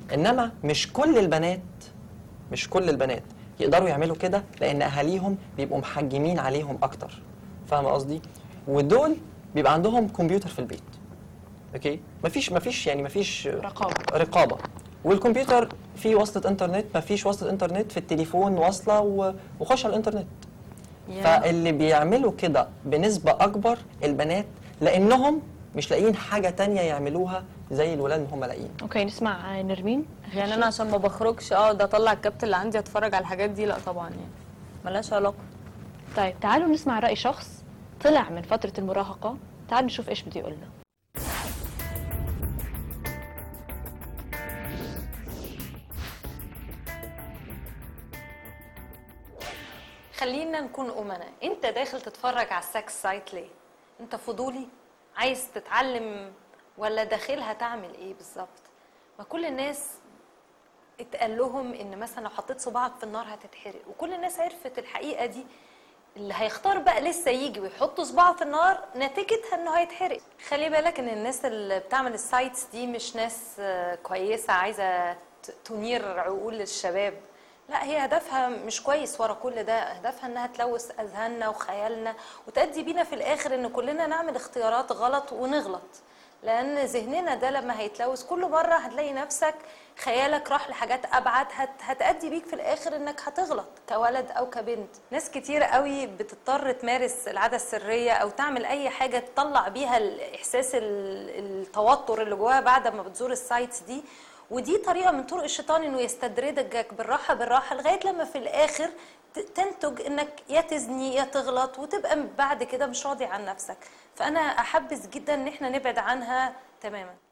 انما مش كل البنات مش كل البنات يقدروا يعملوا كده لان اهاليهم بيبقوا محجمين عليهم اكتر فاهمه قصدي ودول بيبقى عندهم كمبيوتر في البيت اوكي مفيش مفيش يعني مفيش رقابة. رقابه والكمبيوتر فيه وصلة انترنت مفيش وصلة انترنت في التليفون واصلة و- وخش على الانترنت يا. فاللي بيعملوا كده بنسبة أكبر البنات لأنهم مش لاقيين حاجة تانية يعملوها زي الولاد ما هم لاقيين اوكي نسمع نرمين يعني انا عشان ما بخرجش اقعد اطلع الكابت اللي عندي اتفرج على الحاجات دي لا طبعا يعني ملهاش علاقه طيب تعالوا نسمع رأي شخص طلع من فترة المراهقة تعالوا نشوف ايش بده يقول لنا خلينا نكون أمنا انت داخل تتفرج على السكس سايت ليه انت فضولي عايز تتعلم ولا داخلها تعمل ايه بالظبط ما كل الناس اتقال لهم ان مثلا لو حطيت صباعك في النار هتتحرق وكل الناس عرفت الحقيقه دي اللي هيختار بقى لسه يجي ويحط صباعه في النار نتيجتها انه هيتحرق خلي بالك ان الناس اللي بتعمل السايتس دي مش ناس آه، كويسه عايزه ت- تنير عقول الشباب لا هي هدفها مش كويس ورا كل ده هدفها انها تلوث اذهاننا وخيالنا وتؤدي بينا في الاخر ان كلنا نعمل اختيارات غلط ونغلط لان ذهننا ده لما هيتلوث كل مره هتلاقي نفسك خيالك راح لحاجات ابعد هت هتادي بيك في الاخر انك هتغلط كولد او كبنت ناس كتير قوي بتضطر تمارس العاده السريه او تعمل اي حاجه تطلع بيها الاحساس ال- التوتر اللي جواها بعد ما بتزور السايتس دي ودي طريقه من طرق الشيطان انه يستدرجك بالراحه بالراحه لغايه لما في الاخر ت- تنتج انك يا تزني يا تغلط وتبقى بعد كده مش راضي عن نفسك فانا احبذ جدا ان احنا نبعد عنها تماما